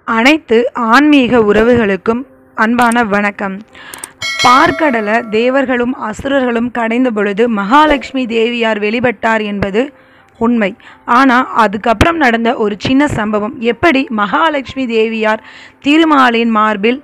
அனைத்து ஆன்மீக உறவுகளுக்கும் அன்பான வணக்கம் பார்க்கடல தேவர்களும் அசுரர்களும் கடைந்த பொழுது மகாலட்சுமி தேவியார் வெளிப்பட்டார் என்பது உண்மை ஆனால் அதுக்கப்புறம் நடந்த ஒரு சின்ன சம்பவம் எப்படி மகாலட்சுமி தேவியார் திருமாலின் மார்பில்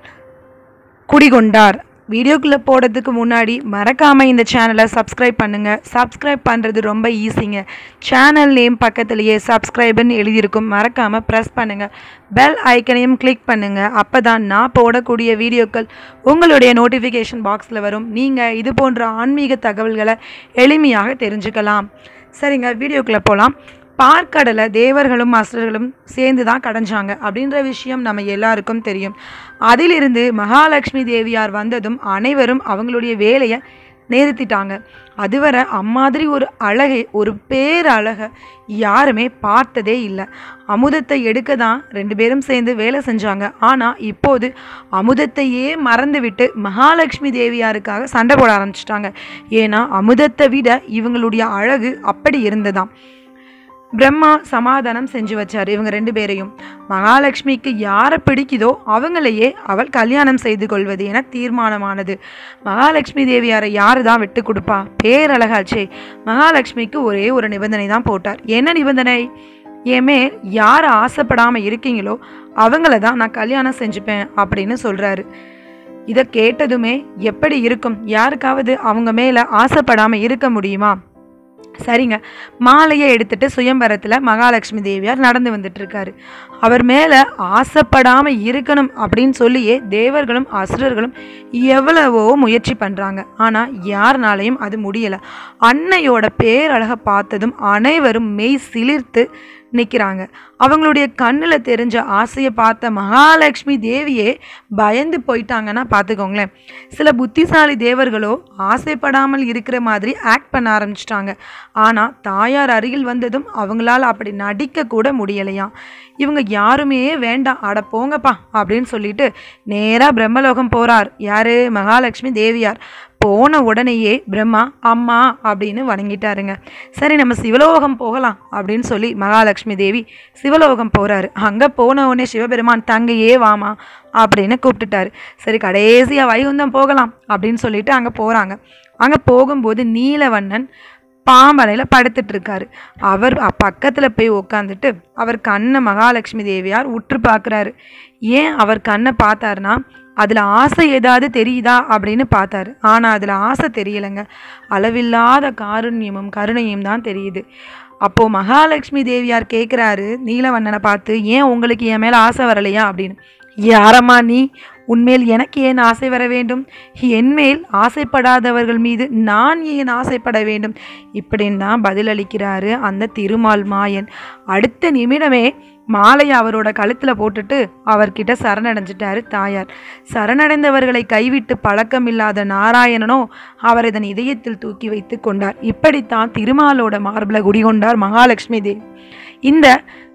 குடிகொண்டார் வீடியோக்குள்ளே போடுறதுக்கு முன்னாடி மறக்காமல் இந்த சேனலை சப்ஸ்கிரைப் பண்ணுங்கள் சப்ஸ்கிரைப் பண்ணுறது ரொம்ப ஈஸிங்க சேனல் நேம் பக்கத்துலேயே சப்ஸ்கிரைப்னு எழுதியிருக்கும் மறக்காமல் ப்ரெஸ் பண்ணுங்கள் பெல் ஐக்கனையும் கிளிக் பண்ணுங்கள் அப்போ தான் நான் போடக்கூடிய வீடியோக்கள் உங்களுடைய நோட்டிஃபிகேஷன் பாக்ஸில் வரும் நீங்கள் இது போன்ற ஆன்மீக தகவல்களை எளிமையாக தெரிஞ்சுக்கலாம் சரிங்க வீடியோக்குள்ளே போகலாம் பார்க்கடலை தேவர்களும் அசுரர்களும் சேர்ந்து தான் கடைஞ்சாங்க அப்படின்ற விஷயம் நம்ம எல்லாருக்கும் தெரியும் அதிலிருந்து மகாலட்சுமி தேவியார் வந்ததும் அனைவரும் அவங்களுடைய வேலையை நிறுத்திட்டாங்க அதுவரை அம்மாதிரி ஒரு அழகை ஒரு பேரழகை யாருமே பார்த்ததே இல்லை அமுதத்தை எடுக்க தான் ரெண்டு பேரும் சேர்ந்து வேலை செஞ்சாங்க ஆனால் இப்போது அமுதத்தையே மறந்துவிட்டு மகாலட்சுமி தேவியாருக்காக சண்டை போட ஆரம்பிச்சிட்டாங்க ஏன்னா அமுதத்தை விட இவங்களுடைய அழகு அப்படி இருந்ததாம் பிரம்மா சமாதானம் செஞ்சு வச்சார் இவங்க ரெண்டு பேரையும் மகாலட்சுமிக்கு யாரை பிடிக்குதோ அவங்களையே அவள் கல்யாணம் செய்து கொள்வது என தீர்மானமானது மகாலட்சுமி தேவியாரை யாரு தான் விட்டு கொடுப்பா பேரழகாச்சே மகாலட்சுமிக்கு ஒரே ஒரு நிபந்தனை தான் போட்டார் என்ன நிபந்தனை ஏமே யார் ஆசைப்படாமல் இருக்கீங்களோ அவங்கள தான் நான் கல்யாணம் செஞ்சுப்பேன் அப்படின்னு சொல்கிறாரு இதை கேட்டதுமே எப்படி இருக்கும் யாருக்காவது அவங்க மேலே ஆசைப்படாமல் இருக்க முடியுமா சரிங்க மாலையை எடுத்துட்டு சுயம்பரத்தில் மகாலட்சுமி தேவியார் நடந்து வந்துட்டு இருக்காரு அவர் மேலே ஆசைப்படாமல் இருக்கணும் அப்படின்னு சொல்லியே தேவர்களும் அசுரர்களும் எவ்வளவோ முயற்சி பண்ணுறாங்க ஆனால் யாருனாலையும் அது முடியலை அன்னையோட பேரழகை பார்த்ததும் அனைவரும் மெய் சிலிர்த்து நிற்கிறாங்க அவங்களுடைய கண்ணில் தெரிஞ்ச ஆசையை பார்த்த மகாலட்சுமி தேவியே பயந்து போயிட்டாங்கன்னா பார்த்துக்கோங்களேன் சில புத்திசாலி தேவர்களோ ஆசைப்படாமல் இருக்கிற மாதிரி ஆக்ட் பண்ண ஆரம்பிச்சிட்டாங்க ஆனால் தாயார் அருகில் வந்ததும் அவங்களால அப்படி நடிக்க கூட முடியலையாம் இவங்க யாருமே வேண்டாம் அட போங்கப்பா அப்படின்னு சொல்லிட்டு நேராக பிரம்மலோகம் போகிறார் யாரு மகாலட்சுமி தேவியார் போன உடனேயே பிரம்மா அம்மா அப்படின்னு வணங்கிட்டாருங்க சரி நம்ம சிவலோகம் போகலாம் அப்படின்னு சொல்லி மகாலட்சுமி தேவி சிவலோகம் போகிறாரு அங்கே போன உடனே சிவபெருமான் தங்கையே வாமா அப்படின்னு கூப்பிட்டுட்டாரு சரி கடைசியாக வைகுந்தம் போகலாம் அப்படின்னு சொல்லிட்டு அங்கே போகிறாங்க அங்கே போகும்போது நீலவண்ணன் பாம்பனையில் படுத்துட்டு இருக்காரு அவர் பக்கத்தில் போய் உக்காந்துட்டு அவர் கண்ணை மகாலட்சுமி தேவியார் உற்று பார்க்குறாரு ஏன் அவர் கண்ணை பார்த்தாருன்னா அதில் ஆசை ஏதாவது தெரியுதா அப்படின்னு பார்த்தாரு ஆனால் அதில் ஆசை தெரியலைங்க அளவில்லாத காருண்யமும் கருணையும் தான் தெரியுது அப்போது மகாலட்சுமி தேவியார் கேட்குறாரு நீலவண்ணனை பார்த்து ஏன் உங்களுக்கு என் மேலே ஆசை வரலையா அப்படின்னு யாரம்மா நீ உன்மேல் எனக்கு ஏன் ஆசை வர வேண்டும் என்மேல் ஆசைப்படாதவர்கள் மீது நான் ஏன் ஆசைப்பட வேண்டும் இப்படின்னு தான் பதிலளிக்கிறாரு அந்த திருமால் மாயன் அடுத்த நிமிடமே மாலையை அவரோட கழுத்தில் போட்டுட்டு அவர்கிட்ட சரணடைஞ்சிட்டாரு தாயார் சரணடைந்தவர்களை கைவிட்டு பழக்கமில்லாத நாராயணனோ அவர் இதன் இதயத்தில் தூக்கி வைத்து கொண்டார் இப்படித்தான் திருமாலோட மார்பில் குடிகொண்டார் மகாலட்சுமி தேவி இந்த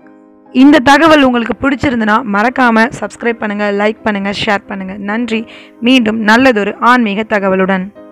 இந்த தகவல் உங்களுக்கு பிடிச்சிருந்துன்னா மறக்காமல் சப்ஸ்கிரைப் பண்ணுங்கள் லைக் பண்ணுங்கள் ஷேர் பண்ணுங்கள் நன்றி மீண்டும் நல்லதொரு ஆன்மீக தகவலுடன்